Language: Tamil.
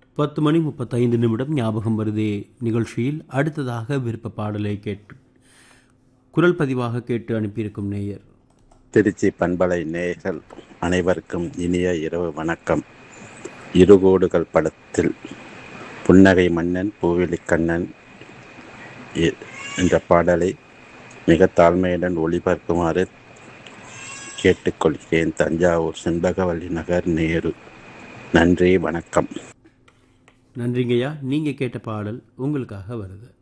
பத்து மணி முப்பத்தைந்து நிமிடம் ஞாபகம் வருதே நிகழ்ச்சியில் அடுத்ததாக விருப்ப பாடலை கேட்டு குரல் பதிவாக கேட்டு அனுப்பியிருக்கும் நேயர் திருச்சி பண்பலை நேயர்கள் அனைவருக்கும் இனிய இரவு வணக்கம் இருகோடுகள் படத்தில் புன்னகை மன்னன் பூவிலிக்கண்ணன் எ- என்ற பாடலை மிக தாழ்மையுடன் ஒளிபரப்புமாறு கேட்டுக்கொள்கிறேன் தஞ்சாவூர் செண்பகவல்லி நகர் நேரு நன்றி வணக்கம் நன்றிங்கய்யா நீங்கள் கேட்ட பாடல் உங்களுக்காக வருது